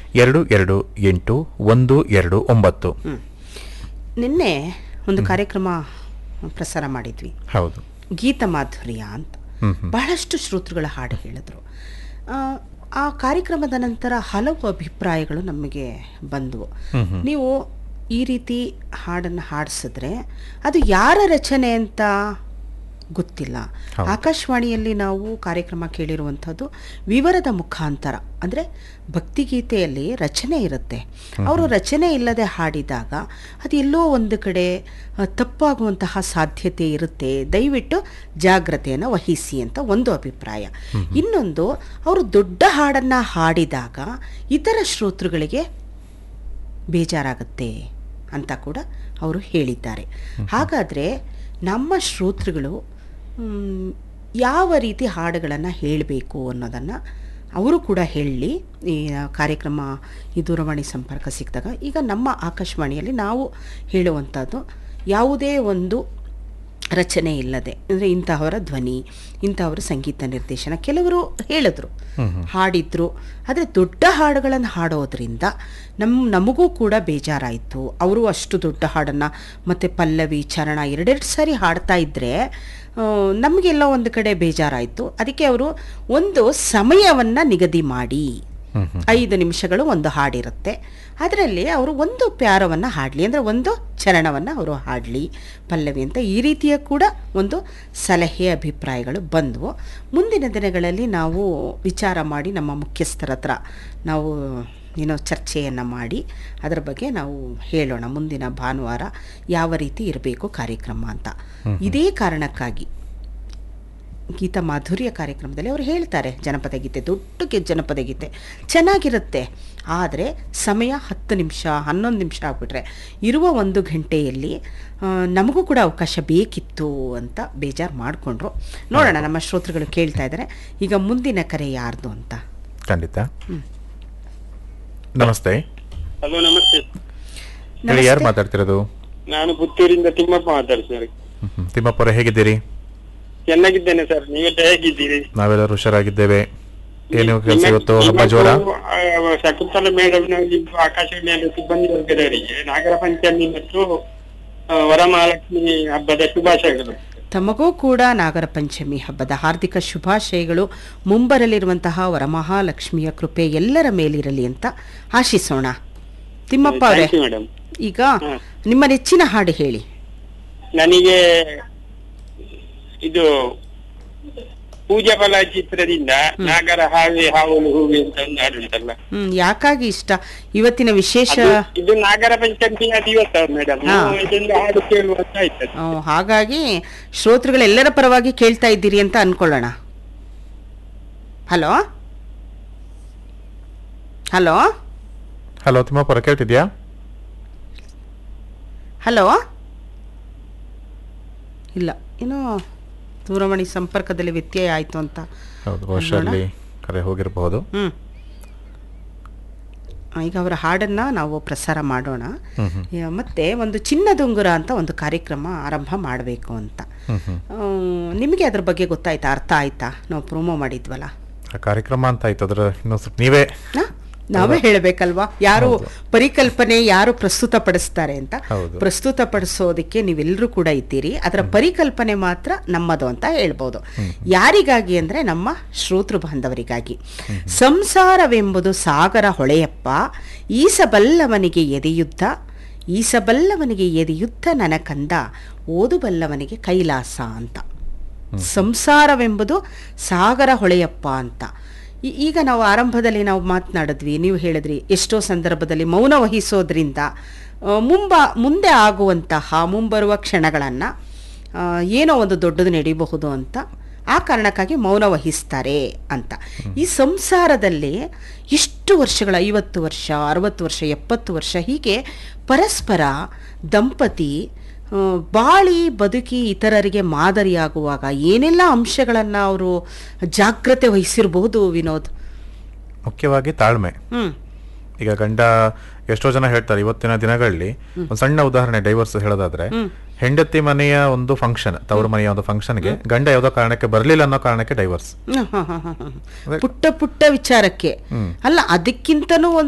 ಎರಡು ಎರಡು ಎಂಟು ಒಂದು ಎರಡು ಒಂಬತ್ತು ನಿನ್ನೆ ಒಂದು ಕಾರ್ಯಕ್ರಮ ಪ್ರಸಾರ ಮಾಡಿದ್ವಿ ಹೌದು ಗೀತ ಮಾಧುರ್ಯ ಅಂತ ಹ್ಮ್ ಹ್ಮ್. ಬಹಳಷ್ಟು ಶ್ರೋತೃಗಳ ಹಾಡು ಹೇಳಿದ್ರು ಆ, ಆ ಕಾರ್ಯಕ್ರಮದ ನಂತರ ಹಲವು ಅಭಿಪ್ರಾಯಗಳು ನಮಗೆ ಬಂದವು ಹ್ಮ್ ಹ್ಮ್. ನೀವು ಈ ರೀತಿ ಹಾಡನ್ನು ಹಾಡಿಸಿದ್ರೆ ಅದು ಯಾರ ರಚನೆ ಅಂತ ಗೊತ್ತಿಲ್ಲ ಹೌದು. ಆಕಾಶವಾಣಿಯಲ್ಲಿ ನಾವು ಕಾರ್ಯಕ್ರಮ ಕೇಳಿರುವಂಥದ್ದು ವಿವರದ ಮುಖಾಂತರ ಅಂದರೆ ಭಕ್ತಿಗೀತೆಯಲ್ಲಿ ರಚನೆ ಇರುತ್ತೆ ಅವರು ರಚನೆ ಇಲ್ಲದೆ ಹಾಡಿದಾಗ ಅದು ಎಲ್ಲೋ ಒಂದು ಕಡೆ ಆ, ತಪ್ಪಾಗುವಂತಹ ಸಾಧ್ಯತೆ ಇರುತ್ತೆ ದಯವಿಟ್ಟು ಜಾಗ್ರತೆಯನ್ನು ವಹಿಸಿ ಅಂತ ಒಂದು ಅಭಿಪ್ರಾಯ ಇನ್ನೊಂದು ಅವರು ದೊಡ್ಡ ಹಾಡನ್ನು ಹಾಡಿದಾಗ ಇತರ ಶ್ರೋತೃಗಳಿಗೆ ಬೇಜಾರಾಗುತ್ತೆ ಅಂತ ಕೂಡ ಅವರು ಹೇಳಿದ್ದಾರೆ ಹಾಗಾದರೆ ನಮ್ಮ ಶ್ರೋತೃಗಳು ಮ್, ಯಾವ ರೀತಿ ಹಾಡುಗಳನ್ನು ಹೇಳಬೇಕು ಅನ್ನೋದನ್ನು ಅವರು ಕೂಡ ಹೇಳಲಿ ಈ ಕಾರ್ಯಕ್ರಮ ಈ ದೂರವಾಣಿ ಸಂಪರ್ಕ ಸಿಕ್ಕಿದಾಗ ಈಗ ನಮ್ಮ ಆಕಾಶವಾಣಿಯಲ್ಲಿ ನಾವು ಹೇಳುವಂಥದ್ದು ಯಾವುದೇ ಒಂದು ರಚನೆ ಇಲ್ಲದೆ ಅಂದರೆ ಇಂತಹವರ ಧ್ವನಿ ಇಂತಹವರ ಸಂಗೀತ ನಿರ್ದೇಶನ ಕೆಲವರು ಹೇಳಿದ್ರು ಹಾಡಿದ್ರು ಆದರೆ ದೊಡ್ಡ ಹಾಡುಗಳನ್ನು ಹಾಡೋದ್ರಿಂದ ನಮ್ಮ ನಮಗೂ ಕೂಡ ಬೇಜಾರಾಯಿತು ಅವರು ಅಷ್ಟು ದೊಡ್ಡ ಹಾಡನ್ನು ಮತ್ತು ಪಲ್ಲವಿ ಚರಣ ಎರಡೆರಡು ಸಾರಿ ಹಾಡ್ತಾ ಇದ್ದರೆ ನಮಗೆಲ್ಲ ಒಂದು ಕಡೆ ಬೇಜಾರಾಯಿತು ಅದಕ್ಕೆ ಅವರು ಒಂದು ಸಮಯವನ್ನು ನಿಗದಿ ಮಾಡಿ ಹ್ಮ್ ಹ್ಮ್. ಐದು ನಿಮಿಷಗಳು ಒಂದು ಹಾಡಿರುತ್ತೆ ಅದರಲ್ಲಿ ಅವರು ಒಂದು ಪ್ಯಾರವನ್ನು ಹಾಡಲಿ ಅಂದರೆ ಒಂದು ಚರಣವನ್ನು ಅವರು ಹಾಡಲಿ ಪಲ್ಲವಿ ಅಂತ ಈ ರೀತಿಯ ಕೂಡ ಒಂದು ಸಲಹೆ ಅಭಿಪ್ರಾಯಗಳು ಬಂದವು ಮುಂದಿನ ದಿನಗಳಲ್ಲಿ ನಾವು ವಿಚಾರ ಮಾಡಿ ನಮ್ಮ ಮುಖ್ಯಸ್ಥರ ಹತ್ರ ನಾವು ಏನೋ ಚರ್ಚೆಯನ್ನು ಮಾಡಿ ಅದರ ಬಗ್ಗೆ ನಾವು ಹೇಳೋಣ ಮುಂದಿನ ಭಾನುವಾರ ಯಾವ ರೀತಿ ಇರಬೇಕು ಕಾರ್ಯಕ್ರಮ ಅಂತ ಇದೇ ಕಾರಣಕ್ಕಾಗಿ ಗೀತ ಮಾಧುರ್ಯ ಕಾರ್ಯಕ್ರಮದಲ್ಲಿ ಅವರು ಹೇಳ್ತಾರೆ ಜನಪದ ಗೀತೆ ದೊಡ್ಡ ಗೆ- ಜನಪದ ಗೀತೆ ಚೆನ್ನಾಗಿರುತ್ತೆ ಆದರೆ ಸಮಯ ಹತ್ತು ನಿಮಿಷ ಹನ್ನೊಂದು ನಿಮಿಷ ಆಗಿಬಿಟ್ರೆ ಇರುವ ಒಂದು ಗಂಟೆಯಲ್ಲಿ ಆ, ನಮಗೂ ಕೂಡ ಅವಕಾಶ ಬೇಕಿತ್ತು ಅಂತ ಬೇಜಾರು ಮಾಡಿಕೊಂಡ್ರು ನೋಡೋಣ ನಮ್ಮ ಶ್ರೋತೃಗಳು ಕೇಳ್ತಾ ಇದ್ದಾರೆ ಈಗ ಮುಂದಿನ ಕರೆ ಯಾರ್ದು ಅಂತ ಖಂಡಿತ ನಮಸ್ತೆ ಹಲೋ ನಮಸ್ತೆ ಹೇಳಿ ಯಾರು ನಮಸ್ತೆ. ಮಾತಾಡ್ತಿರೋದು ನಾನು ಪುತ್ತೂರಿಂದ ತಿಮ್ಮಪ್ಪ ಮಾತಾಡ್ತೀನಿ ಹ್ಮ್ ಹ್ಮ್. ತಿಮ್ಮಪ್ಪ ಅವರೇ ಹೇಗಿದ್ದೀರಿ ಚೆನ್ನಾಗಿದ್ದೇನೆ ಸರ್ ನೀವೆಲ್ಲ ಹೇಗಿದ್ದೀರಿ ನಾವೆಲ್ಲರೂ ಹುಷಾರಾಗಿದ್ದೇವೆ ಏನು ಕೆಲಸ ನಿಮ್ಮ- ಇವತ್ತು ಹಬ್ಬ ನಿಮ್ಮದು, ಜೋರ ಆ, ಶಕುಂತಲ ಮೇಡಮ್ ಆಕಾಶವಾಣಿಯಲ್ಲಿ ಸಿಬ್ಬಂದಿ ವರ್ಗದವರಿಗೆ ನಾಗರ ಪಂಚಮಿ ಮತ್ತು ಆ, ವರಮಹಾಲಕ್ಷ್ಮಿ ಹಬ್ಬದ ಶುಭಾಶಯಗಳು ತಮಗೂ ಕೂಡ ನಾಗರ ಪಂಚಮಿ ಹಬ್ಬದ ಹಾರ್ದಿಕ ಶುಭಾಶಯಗಳು ಮುಂಬರಲಿರುವಂತಹ ವರಮಹಾಲಕ್ಷ್ಮಿಯ ಕೃಪೆ ಎಲ್ಲರ ಮೇಲಿರಲಿ ಅಂತ ಆಶಿಸೋಣ ತಿಮ್ಮಪ್ಪ ಅವರೇ ಥ್ಯಾಂಕ್ ಯು ಮೇಡಮ್ ಈಗ ನಿಮ್ಮ ನೆಚ್ಚಿನ ಹಾಡು ಹೇಳಿ ನನಗೆ ಇದು ಪೂಜಾ ಫಲ ಚಿತ್ರದಿಂದ ನಾಗರ ಹಾವೆ ಹಾವಲು ಹೂವಿ ಅಂತ ಒಂದು ಹಾಡು ಉಂಟಲ್ಲ ಹ್ಮ್ ಯಾಕಾಗಿ ಇಷ್ಟ ಇವತ್ತಿನ ವಿಶೇಷ ಅದು- ಇದು ನಾಗರ ಪಂಚಮಿಯ ದಿವಸ ಮೇಡಮ್ ಹಾ. ಇದೊಂದು ಹಾಡು ಕೇಳುವಂತ ಆಯ್ತದೆ ಆ, ಹಾಗಾಗಿ ಶ್ರೋತೃಗಳೆಲ್ಲರ ಪರವಾಗಿ ಕೇಳ್ತಾ ಇದ್ದೀರಿ ಅಂತ ಅನ್ಕೊಳ್ಳೋಣ ಹಲೋ ಹಲೋ ಹಲೋ ತಿಮ್ಮಪ್ಪ ಅವರೇ ಕೇಳ್ತಿದ್ಯಾ ಹಲೋ ಇಲ್ಲ ಏನೋ ದೂರವಾಣಿ ಸಂಪರ್ಕದಲ್ಲಿ ವ್ಯತ್ಯಯ ಆಯಿತು ಅಂತ ಹೌದು ಬಹುಶಃ ಅಲ್ಲಿ ಕರೆ ಹೋಗಿರಬಹುದು ಹ್ಞೂ ಈಗ ಅವರ ಹಾಡನ್ನು ನಾವು ಪ್ರಸಾರ ಮಾಡೋಣ ಹ್ಮ್ ಹ್ಮ್. ಯಾ- ಮತ್ತೆ ಒಂದು ಚಿನ್ನದುಂಗುರ ಅಂತ ಒಂದು ಕಾರ್ಯಕ್ರಮ ಆರಂಭ ಮಾಡಬೇಕು ಅಂತ ಹ್ಮ್ ಹ್ಮ್. ಆ, ನಿಮಗೆ ಅದ್ರ ಬಗ್ಗೆ ಗೊತ್ತಾಯ್ತಾ ಅರ್ಥ ಆಯ್ತಾ ನಾವು ಪ್ರೋಮೋ ಮಾಡಿದ್ವಲ್ಲ ಆ ಕಾರ್ಯಕ್ರಮ ಅಂತ ಆಯ್ತು ಅದ್ರ ಇನ್ನೊಂದು ಸ್ವಲ್ಪ ನೀವೇ ನಾ? ನಾವೇ ಹೇಳಬೇಕಲ್ವಾ ಯಾರು ಹೌದು. ಪರಿಕಲ್ಪನೆ ಯಾರು ಪ್ರಸ್ತುತಪಡಿಸ್ತಾರೆ ಅಂತ ಹೌದು. ಪ್ರಸ್ತುತಪಡಿಸೋದಕ್ಕೆ ನೀವೆಲ್ಲರೂ ಕೂಡ ಇದ್ದೀರಿ ಅದರ ಪರಿಕಲ್ಪನೆ ಮಾತ್ರ ನಮ್ಮದು ಅಂತ ಹೇಳ್ಬೋದು ಯಾರಿಗಾಗಿ ಅಂದ್ರೆ ನಮ್ಮ ಶ್ರೋತೃ ಬಾಂಧವರಿಗಾಗಿ ಸಂಸಾರವೆಂಬುದು ಸಾಗರ ಹೊಳೆಯಪ್ಪ ಈಸಬಲ್ಲವನಿಗೆ ಎದೆಯುದ್ಧ ಈಸಬಲ್ಲವನಿಗೆ ಎದೆಯುದ್ಧ ನನ್ನ ಕಂದ ಓದುಬಲ್ಲವನಿಗೆ ಕೈಲಾಸ ಅಂತ ಸಂಸಾರವೆಂಬುದು ಸಾಗರ ಹೊಳೆಯಪ್ಪ ಅಂತ ಈ- ಈಗ ನಾವು ಆರಂಭದಲ್ಲಿ ನಾವು ಮಾತನಾಡಿದ್ವಿ ನೀವು ಹೇಳಿದ್ರಿ ಎಷ್ಟೋ ಸಂದರ್ಭದಲ್ಲಿ ಮೌನ ವಹಿಸೋದ್ರಿಂದ ಆ, ಮುಂಬ ಮುಂದೆ ಆಗುವಂತಹ ಮುಂಬರುವ ಕ್ಷಣಗಳನ್ನು ಏನೋ ಒಂದು ದೊಡ್ಡದು ನಡೀಬಹುದು ಅಂತ ಆ ಕಾರಣಕ್ಕಾಗಿ ಮೌನ ವಹಿಸ್ತಾರೆ ಅಂತ ಈ ಸಂಸಾರದಲ್ಲಿ ಎಷ್ಟು ವರ್ಷಗಳ ಐವತ್ತು ವರ್ಷ ಅರವತ್ತು ವರ್ಷ ಎಪ್ಪತ್ತು ವರ್ಷ ಹೀಗೆ ಪರಸ್ಪರ ದಂಪತಿ ಆ, ಬಾಳಿ ಬದುಕಿ ಇತರರಿಗೆ ಮಾದರಿಯಾಗುವಾಗ ಏನೆಲ್ಲ ಅಂಶಗಳನ್ನು ಅವರು ಜಾಗ್ರತೆ ವಹಿಸಿರಬಹುದು ವಿನೋದ್ ಮುಖ್ಯವಾಗಿ ತಾಳ್ಮೆ ಹ್ಮ್ ಈಗ ಗಂಡ ಎಷ್ಟೋ ಜನ ಹೇಳ್ತಾರೆ ಇವತ್ತಿನ ದಿನಗಳಲ್ಲಿ ಒಂದು ಸಣ್ಣ ಉದಾಹರಣೆ ಡೈವರ್ಸ್ ಹೇಳೋದಾದ್ರೆ ಹೆಂಡತಿ ಮನೆಯ ಒಂದು ಫಂಕ್ಷನ್ ತವರು ಮನೆಯ ಒಂದು ಫಂಕ್ಷನ್ಗೆ ಗಂಡ ಯಾವುದೋ ಕಾರಣಕ್ಕೆ ಬರಲಿಲ್ಲ ಅನ್ನೋ ಕಾರಣಕ್ಕೆ ಡೈವರ್ಸ್ ಹ್ಮ್, ಹ್ಮ್, ಹ್ಮ್, ಹ್ಮ್, ಹ್ಮ್. ಪುಟ್ಟ ಪುಟ್ಟ ವಿಚಾರಕ್ಕೆ ಅಲ್ಲ ಅದಕ್ಕಿಂತನೂ ಒಂದು